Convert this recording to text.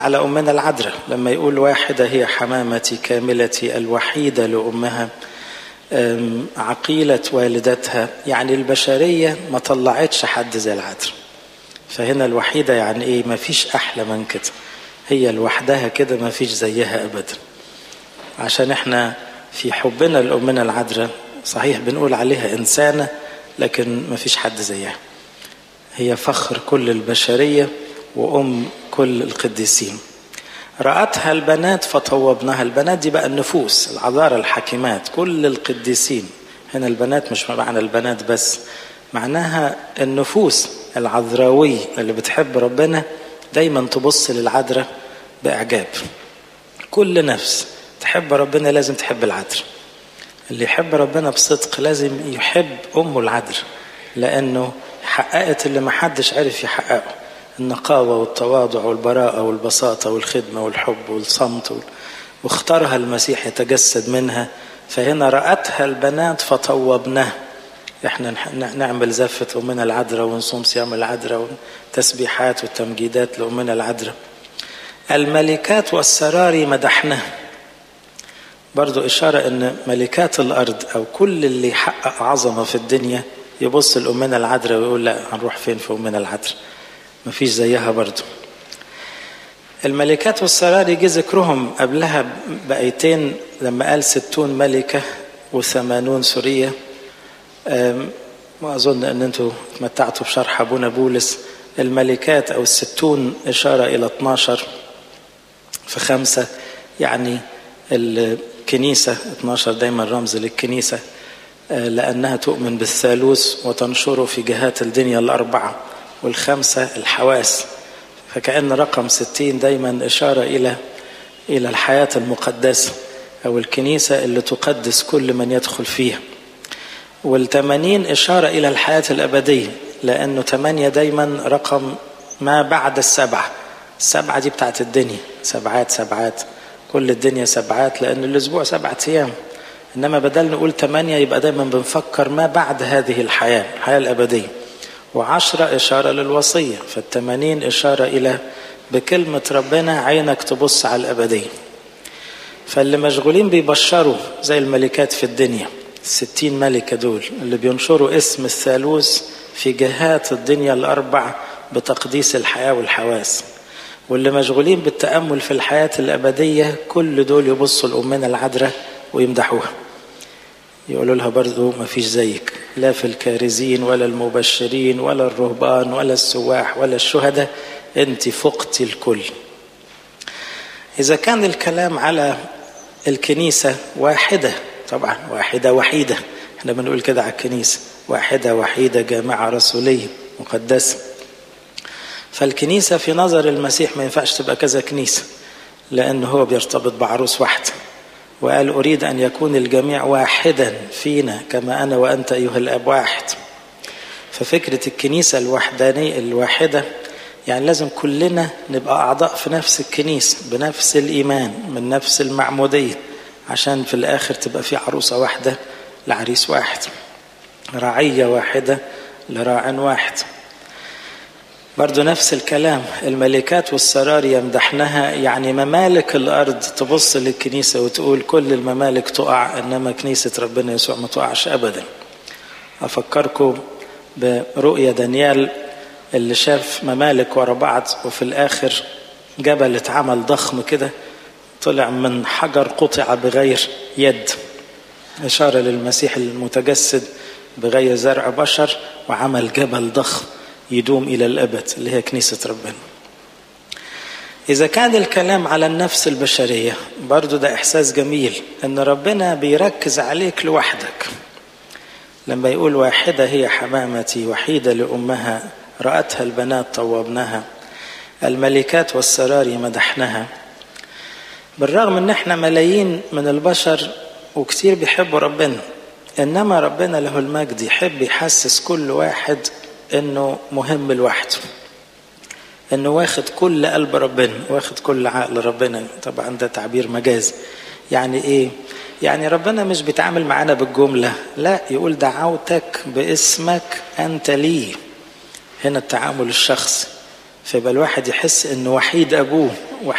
على أمنا العذراء لما يقول واحدة هي حمامتي كاملتي الوحيدة لأمها عقيلة والدتها يعني البشرية ما طلعتش حد زي العذراء فهنا الوحيدة يعني إيه ما فيش أحلى من كده هي لوحدها كده ما فيش زيها أبدا عشان إحنا في حبنا لأمنا العذراء صحيح بنقول عليها إنسانة لكن ما فيش حد زيها هي فخر كل البشرية وأم كل القديسين رأتها البنات فطوبناها البنات دي بقى النفوس العذارى الحكيمات كل القديسين هنا البنات مش معنى البنات بس معناها النفوس العذراوية اللي بتحب ربنا دايما تبص للعذراء بإعجاب كل نفس تحب ربنا لازم تحب العذراء اللي يحب ربنا بصدق لازم يحب أمه العذراء لأنه حققت اللي محدش عرف يحققه النقاوة والتواضع والبراءة والبساطة والخدمة والحب والصمت واختارها المسيح يتجسد منها فهنا رأتها البنات فطوبناه احنا نعمل زفة أمنا العذراء ونصوم صيام العذراء والتسبيحات والتمجيدات لأمنا العذراء الملكات والسراري مدحناه برضو إشارة أن ملكات الأرض أو كل اللي يحقق عظمة في الدنيا يبص لأمنا العذراء ويقول لا هنروح فين في أمنا العذراء مفيش زيها برضو الملكات والسراري جه ذكرهم قبلها بآيتين لما قال ستون ملكة وثمانون سورية وأظن أن أنتوا تمتعتوا بشرح أبونا بولس الملكات أو الستون إشارة إلى 12 في خمسة يعني الكنيسة 12 دايما رمز للكنيسة لأنها تؤمن بالثالوث وتنشره في جهات الدنيا الأربعة والخمسة الحواس فكأن رقم ستين دايما إشارة إلى إلى الحياة المقدسة أو الكنيسة اللي تقدس كل من يدخل فيها والثمانين إشارة إلى الحياة الأبدية لأنه ثمانية دايما رقم ما بعد السبعة السبعة دي بتاعت الدنيا سبعات سبعات كل الدنيا سبعات لأن الأسبوع سبعة أيام إنما بدل نقول ثمانية يبقى دايما بنفكر ما بعد هذه الحياة الحياة الأبدية وعشرة إشارة للوصية فالثمانين إشارة إلى بكلمة ربنا عينك تبص على الأبدية فاللي مشغولين بيبشروا زي الملكات في الدنيا الستين ملكة دول اللي بينشروا اسم الثالوث في جهات الدنيا الأربع بتقديس الحياة والحواس واللي مشغولين بالتأمل في الحياة الأبدية كل دول يبصوا لأمنا العذراء ويمدحوها يقولوا لها برضو ما فيش زيك لا في الكارزين ولا المبشرين ولا الرهبان ولا السواح ولا الشهداء انت فقت الكل إذا كان الكلام على الكنيسة واحدة طبعا واحدة وحيدة احنا بنقول كده على الكنيسة واحدة وحيدة جامعة رسولية مقدسة فالكنيسة في نظر المسيح ما ينفعش تبقى كذا كنيسة لأنه هو بيرتبط بعروس واحدة وقال أريد أن يكون الجميع واحدا فينا كما أنا وأنت أيها الأب واحد ففكرة الكنيسة الوحدانية الواحدة يعني لازم كلنا نبقى أعضاء في نفس الكنيسة بنفس الإيمان من نفس المعمودية عشان في الآخر تبقى في عروسة واحدة لعريس واحد رعية واحدة لراع واحد برضو نفس الكلام الملكات والسرار يمدحنها يعني ممالك الأرض تبص للكنيسة وتقول كل الممالك تقع إنما كنيسة ربنا يسوع ما تقعش أبدا أفكركم برؤية دانيال اللي شاف ممالك ورا بعض وفي الآخر جبل اتعمل ضخم كده طلع من حجر قطع بغير يد إشارة للمسيح المتجسد بغير زرع بشر وعمل جبل ضخم يدوم إلى الأبد اللي هي كنيسة ربنا إذا كان الكلام على النفس البشرية برضو ده إحساس جميل إن ربنا بيركز عليك لوحدك لما يقول واحدة هي حمامتي وحيدة لأمها رأتها البنات طوبناها الملكات والسراري مدحناها بالرغم ان احنا ملايين من البشر وكتير بيحبوا ربنا انما ربنا له المجد يحب يحسس كل واحد انه مهم لوحده انه واخد كل قلب ربنا واخد كل عقل ربنا طبعا ده تعبير مجازي يعني ايه يعني ربنا مش بيتعامل معانا بالجمله لا يقول دعوتك باسمك انت لي هنا التعامل الشخصي فيبقى الواحد يحس انه وحيد ابوه